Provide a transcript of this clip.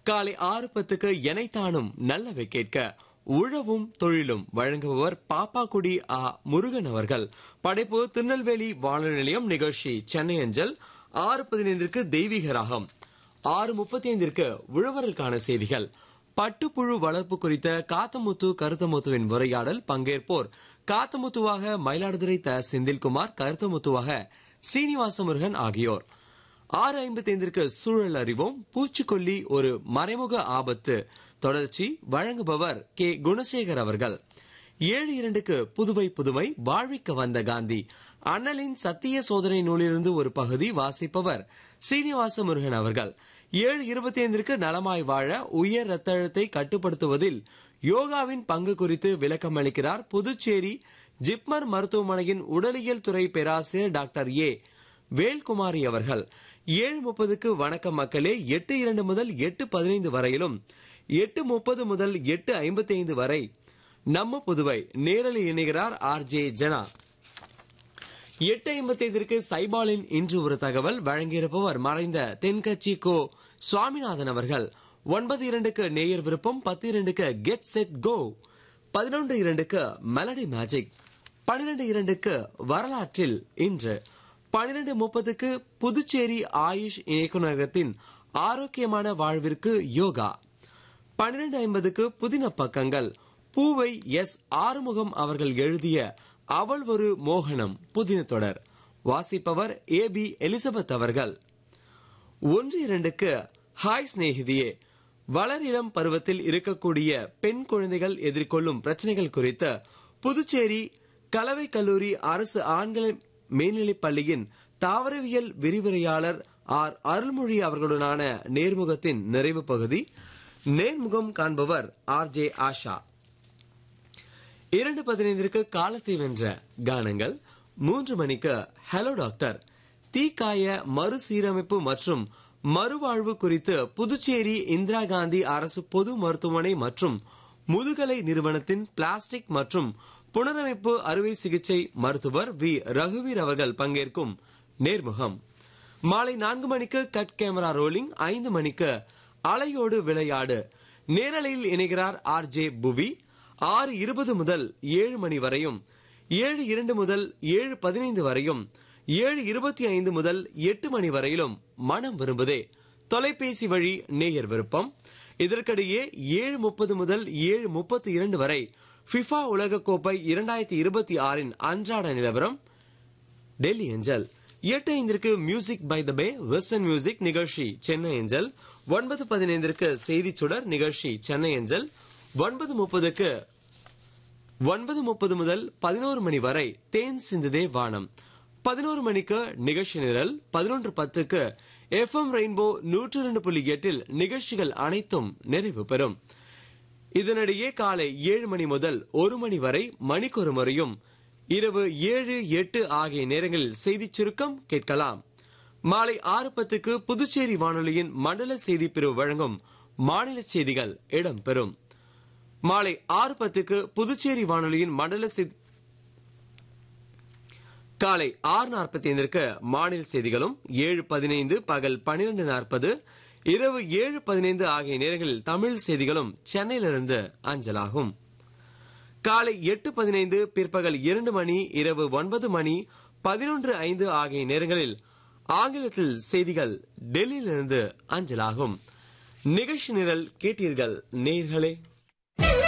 காலை ஆறு பத்துக்கு எனைத்தானும் நல்லவை கேட்க உழவும் தொழிலும் வழங்குபவர் பாப்பாக்குடி ஆ முருகன் அவர்கள் படைப்பு திருநெல்வேலி வானொலி நிலையம் நிகழ்ச்சி சென்னை அஞ்சல் ஆறு பதினைந்திற்கு தெய்வீக ராகம் ஆறு முப்பத்தி ஐந்திற்கு உழவர்களுக்கான செய்திகள் பட்டுப்புழு வளர்ப்பு குறித்த காத்தமுத்து கருத்தமுத்துவின் உரையாடல் பங்கேற்போர் காத்தமுத்துவாக மயிலாடுதுறை த செந்தில்குமார் கருத்தமுத்துவாக ஸ்ரீனிவாச முருகன் ஆகியோர் ஆறு ஐம்பத்தி ஐந்திற்கு சூழல் அறிவோம் பூச்சிக்கொல்லி ஒரு மறைமுக ஆபத்து தொடர்ச்சி வழங்குபவர் கே குணசேகர் அவர்கள் ஏழு இரண்டுக்கு புதுவை புதுமை வாழ்விக்க வந்த காந்தி அண்ணலின் சத்திய சோதனை நூலிலிருந்து ஒரு பகுதி வாசிப்பவர் ஸ்ரீனிவாச முருகன் அவர்கள் ஏழு இருபத்தி ஐந்திற்கு நலமாய் வாழ உயர் ரத்த அழுத்தை கட்டுப்படுத்துவதில் யோகாவின் பங்கு குறித்து விளக்கம் அளிக்கிறார் புதுச்சேரி ஜிப்மர் மருத்துவமனையின் உடலியல் துறை பேராசிரியர் டாக்டர் ஏ வேல்குமாரி அவர்கள் ஏழு முப்பதுக்கு வணக்கம் மக்களே எட்டு இரண்டு முதல் எட்டு பதினைந்து வரையிலும் எட்டு முப்பது முதல் எட்டு ஐம்பத்தி ஐந்து வரை நம்ம புதுவை நேரலில் இணைகிறார் ஆர் ஜே ஜனா எட்டு ஐம்பத்தி ஐந்திற்கு சைபாலின் இன்று ஒரு தகவல் வழங்கியிருப்பவர் மறைந்த தென்கட்சி கோ சுவாமிநாதன் அவர்கள் ஒன்பது இரண்டுக்கு நேயர் விருப்பம் பத்து இரண்டுக்கு கெட் செட் கோ பதினொன்று இரண்டுக்கு மெலடி மேஜிக் பனிரெண்டு இரண்டுக்கு வரலாற்றில் இன்று பனிரெண்டு முப்பதுக்கு புதுச்சேரி ஆயுஷ் இயக்குநரகத்தின் ஆரோக்கியமான வாழ்விற்கு யோகா பன்னிரண்டு ஐம்பதுக்கு புதின பக்கங்கள் பூவை எஸ் ஆறுமுகம் அவர்கள் எழுதிய அவள் ஒரு மோகனம் புதின தொடர் வாசிப்பவர் ஏ பி எலிசபெத் அவர்கள் ஒன்று இரண்டுக்கு ஹாய் சிநேகிதியே வளர் இளம் பருவத்தில் இருக்கக்கூடிய பெண் குழந்தைகள் எதிர்கொள்ளும் பிரச்சனைகள் குறித்து புதுச்சேரி கலவை கல்லூரி அரசு ஆண்கள் மேல்நிலைப் பள்ளியின் தாவரவியல் விரிவுரையாளர் ஆர் அருள்மொழி அவர்களுடனான நேர்முகத்தின் நிறைவு பகுதி நேர்முகம் காண்பவர் ஆர் ஜே ஆஷா இரண்டு பதினைந்திற்கு காலத்தை வென்ற கானங்கள் மூன்று மணிக்கு ஹலோ டாக்டர் தீக்காய மறுசீரமைப்பு மற்றும் மறுவாழ்வு குறித்து புதுச்சேரி இந்திரா காந்தி அரசு பொது மருத்துவமனை மற்றும் முதுகலை நிறுவனத்தின் பிளாஸ்டிக் மற்றும் புனரமைப்பு அறுவை சிகிச்சை மருத்துவர் வி ரகுவீர் அவர்கள் பங்கேற்கும் நேர்முகம் மாலை நான்கு மணிக்கு கட் கேமரா ரோலிங் ஐந்து மணிக்கு அலையோடு விளையாடு நேரலையில் இணைகிறார் ஆர் ஜே புவி ஆறு இருபது முதல் ஏழு மணி வரையும் ஏழு இரண்டு முதல் ஏழு பதினைந்து வரையும் ஏழு இருபத்தி ஐந்து முதல் எட்டு மணி வரையிலும் மனம் விரும்புதே தொலைபேசி வழி நேயர் விருப்பம் இதற்கிடையே ஏழு முப்பது முதல் ஏழு முப்பத்தி இரண்டு வரை ஃபிஃபா உலகக்கோப்பை இரண்டாயிரத்தி இருபத்தி ஆறின் அன்றாட நிலவரம் டெல்லி ஏஞ்சல் எட்டு ஐந்திற்கு music by the bay western music நிகழ்ச்சி சென்னை ஏஞ்சல் ஒன்பது பதினைந்திற்கு செய்தி சுடர் நிகழ்ச்சி சென்னை ஏஞ்சல் ஒன்பது முப்பதுக்கு ஒன்பது முப்பது முதல் பதினோரு மணி வரை தேன் சிந்துதே வானம் பதினோரு மணிக்கு நிகழ்ச்சி நிரல் பதினொன்று பத்துக்கு எஃப் எம் ரெயின்போ நூற்று இரண்டு புள்ளி எட்டில் நிகழ்ச்சிகள் அனைத்தும் நிறைவு பெறும் இதனிடையே காலை ஏழு மணி முதல் ஒரு மணி வரை மணிக்கொரு முறையும் இரவு ஏழு எட்டு ஆகிய நேரங்களில் செய்திச் சுருக்கம் கேட்கலாம் மாலை ஆறு பத்துக்கு புதுச்சேரி வானொலியின் மண்டல செய்தி பிரிவு வழங்கும் மாநில செய்திகள் இடம்பெறும் மாலை ஆறு பத்துக்கு புதுச்சேரி வானொலியின் மண்டல செய்தி காலை ஆறு நாற்பத்தி ஐந்திற்கு மாநில செய்திகளும் ஏழு பதினைந்து பகல் பனிரெண்டு நாற்பது இரவு ஏழு பதினைந்து ஆகிய நேரங்களில் தமிழ் செய்திகளும் சென்னையிலிருந்து அஞ்சலாகும் காலை எட்டு பதினைந்து பிற்பகல் இரண்டு மணி இரவு ஒன்பது மணி பதினொன்று ஐந்து ஆகிய நேரங்களில் ஆங்கிலத்தில் செய்திகள் டெல்லியிலிருந்து அஞ்சலாகும் நிகழ்ச்சி நிரல் கேட்டீர்கள் நேர்களே